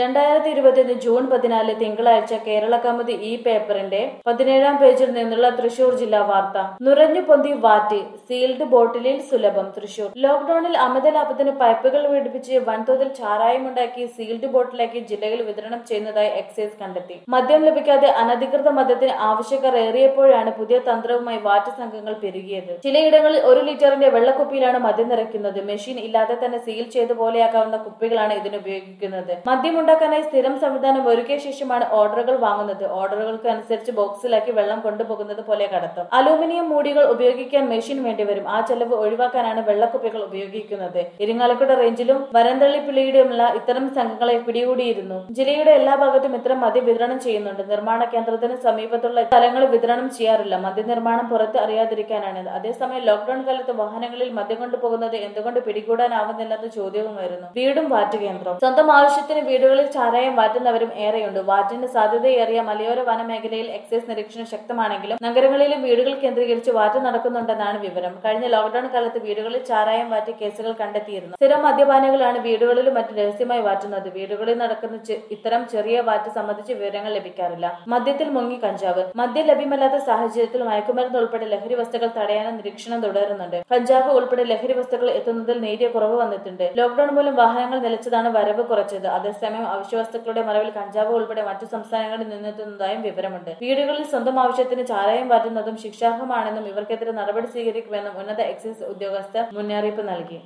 രണ്ടായിരത്തി ഇരുപത്തിയൊന്ന് ജൂൺ പതിനാല് തിങ്കളാഴ്ച കേരള കൗമുദി ഈ പേപ്പറിന്റെ പതിനേഴാം പേജിൽ നിന്നുള്ള തൃശൂർ ജില്ലാ വാർത്ത നുരഞ്ഞു പൊന്തി വാറ്റ് സീൽഡ് ബോട്ടിലിൽ സുലഭം തൃശൂർ ലോക്ഡൌണിൽ അമിത ലാഭത്തിന് പൈപ്പുകൾ പിടിപ്പിച്ച് വൻതോതിൽ ചാരായമുണ്ടാക്കി സീൽഡ് ബോട്ടിലാക്കി ജില്ലയിൽ വിതരണം ചെയ്യുന്നതായി എക്സൈസ് കണ്ടെത്തി മദ്യം ലഭിക്കാതെ അനധികൃത മദ്യത്തിന് ആവശ്യക്കാർ ഏറിയപ്പോഴാണ് പുതിയ തന്ത്രവുമായി വാറ്റ് സംഘങ്ങൾ പെരുകിയത് ചിലയിടങ്ങളിൽ ഒരു ലിറ്ററിന്റെ വെള്ളക്കുപ്പിയിലാണ് മദ്യം നിറയ്ക്കുന്നത് മെഷീൻ ഇല്ലാതെ തന്നെ സീൽ ചെയ്ത് പോലെയാക്കാവുന്ന കുപ്പികളാണ് ഇതിന് ഉപയോഗിക്കുന്നത് മദ്യമുണ്ടാക്കാനായി സ്ഥിരം സംവിധാനം ഒരുക്കിയ ശേഷമാണ് ഓർഡറുകൾ വാങ്ങുന്നത് ഓർഡറുകൾക്ക് അനുസരിച്ച് ബോക്സിലാക്കി വെള്ളം കൊണ്ടുപോകുന്നത് പോലെ കടത്തും അലൂമിനിയം മൂടികൾ ഉപയോഗിക്കാൻ മെഷീൻ വേണ്ടിവരും ആ ചെലവ് ഒഴിവാക്കാനാണ് വെള്ളക്കുപ്പികൾ ഉപയോഗിക്കുന്നത് ഇരിങ്ങാലക്കുട റേഞ്ചിലും വരന്തള്ളിപ്പിള്ളിയിലുമുള്ള ഇത്തരം സംഘങ്ങളെ പിടികൂടിയിരുന്നു ജില്ലയുടെ എല്ലാ ഭാഗത്തും ഇത്തരം മദ്യം വിതരണം ചെയ്യുന്നുണ്ട് നിർമ്മാണ കേന്ദ്രത്തിന് സമീപത്തുള്ള സ്ഥലങ്ങളിൽ വിതരണം ചെയ്യാറില്ല മദ്യനിർമ്മാണം പുറത്ത് അറിയാതിരിക്കാനാണ് അതേസമയം ലോക്ഡൌൺ കാലത്ത് വാഹനങ്ങളിൽ മദ്യം കൊണ്ടുപോകുന്നത് എന്തുകൊണ്ട് പിടികൂടാനാവുന്നില്ലെന്ന ചോദ്യവും വരുന്നു വീടും വാറ്റ് കേന്ദ്രം സ്വന്തം ആവശ്യത്തിന് വീടുകളിൽ ചാരായം വാറ്റുന്നവരും ഏറെയുണ്ട് വാറ്റിന് സാധ്യതയേറിയ മലയോര വനമേഖലയിൽ എക്സൈസ് നിരീക്ഷണം ശക്തമാണെങ്കിലും നഗരങ്ങളിലും വീടുകൾ കേന്ദ്രീകരിച്ച് വാറ്റ് നടക്കുന്നുണ്ടെന്നാണ് വിവരം കഴിഞ്ഞ ലോക്ഡൌൺ കാലത്ത് വീടുകളിൽ ചാരായം വാറ്റ് കേസുകൾ കണ്ടെത്തിയിരുന്നു സ്ഥിരം മദ്യപാനികളാണ് വീടുകളിലും മറ്റും രഹസ്യമായി വാറ്റുന്നത് വീടുകളിൽ നടക്കുന്ന ചെ- ഇത്തരം ചെറിയ വാറ്റ് സംബന്ധിച്ച് വിവരങ്ങൾ ലഭിക്കാറില്ല മദ്യത്തിൽ മുങ്ങി കഞ്ചാവ് മദ്യം ലഭ്യമല്ലാത്ത സാഹചര്യത്തിൽ മയക്കുമരുന്ന് ഉൾപ്പെടെ ലഹരി വസ്തുക്കൾ തടയാനും നിരീക്ഷണം തുടരുന്നുണ്ട് കഞ്ചാവ് ഉൾപ്പെടെ ലഹരി വസ്തുക്കൾ എത്തുന്നതിൽ നേരിയ കുറവ് വന്നിട്ടുണ്ട് ലോക്ഡൌൺ മൂലം വാഹനങ്ങൾ നിലച്ചതാണ് വരവ് കുറച്ചത് അതേസമയം അവശ്യ വസ്തുക്കളുടെ മറവിൽ കഞ്ചാവ് ഉൾപ്പെടെ മറ്റു സംസ്ഥാനങ്ങളിൽ നിന്നെത്തുന്നതായും വിവരമുണ്ട് വീടുകളിൽ സ്വന്തം ആവശ്യത്തിന് ചാരായം വാറ്റുന്നതും ശിക്ഷാർഹമാണെന്നും ഇവർക്കെതിരെ നടപടി സ്വീകരിക്കുമെന്നും ഉന്നത എക്സൈസ് ഉദ്യോഗസ്ഥർ മുന്നറിയിപ്പ് നൽകി